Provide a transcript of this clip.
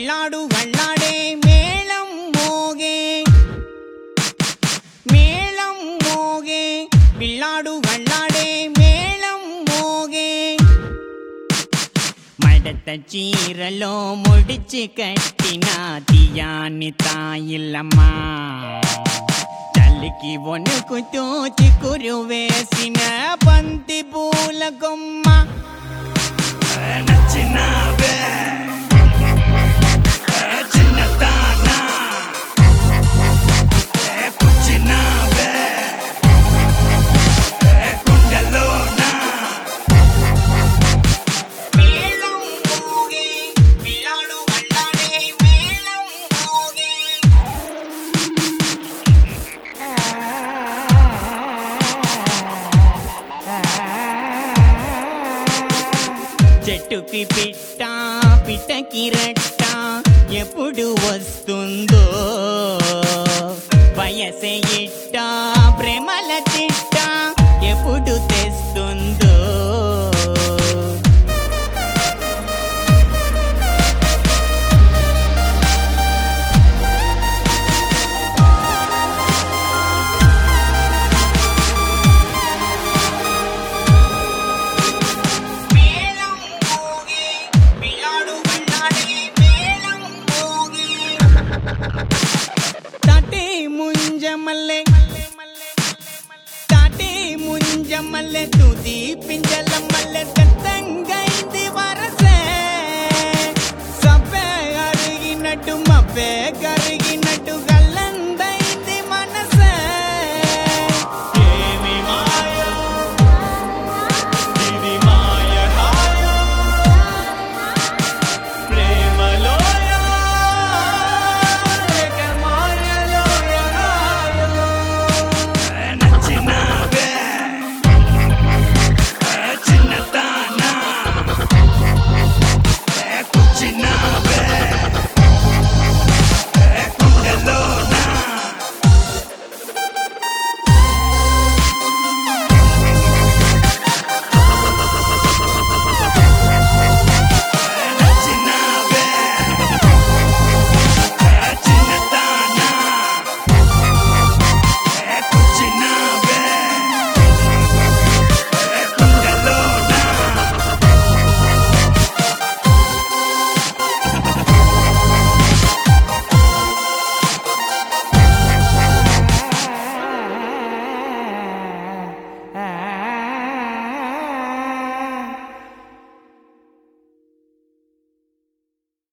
வில்லாடு வல்லாடே மேளம் மோகே மேளம் மோகே வில்லாடு வல்லாடே மேளம் மோகே மடத்த చీరలో ముడిచి కట్టిన తీయాని తాయిల్లమ్మా చలికి వణుకుతూ చికురు వేసిన బంతి పూల కొమ్మ నచ్చినావే చిన్నదానా పుచ్చినావే గుండెలోనా మేళం మోగే విలాడు వల్లాడే మేళం మోగే చెట్టుకి పిట్ట పిట్టకి రెట్ట ఎప్పుడు వస్తుందో వయసే ఇట్ట ప్రేమల చిట్ట ఎప్పుడు తెస్తుందో மேளம் மோகே விளாடு வல்லாடே மேளம் மோகே தாட்டே முஞ்சமல்லே தாட்டே முஞ்சமல்லே துதி పింజల మల్లె తెత్తంగైంది వర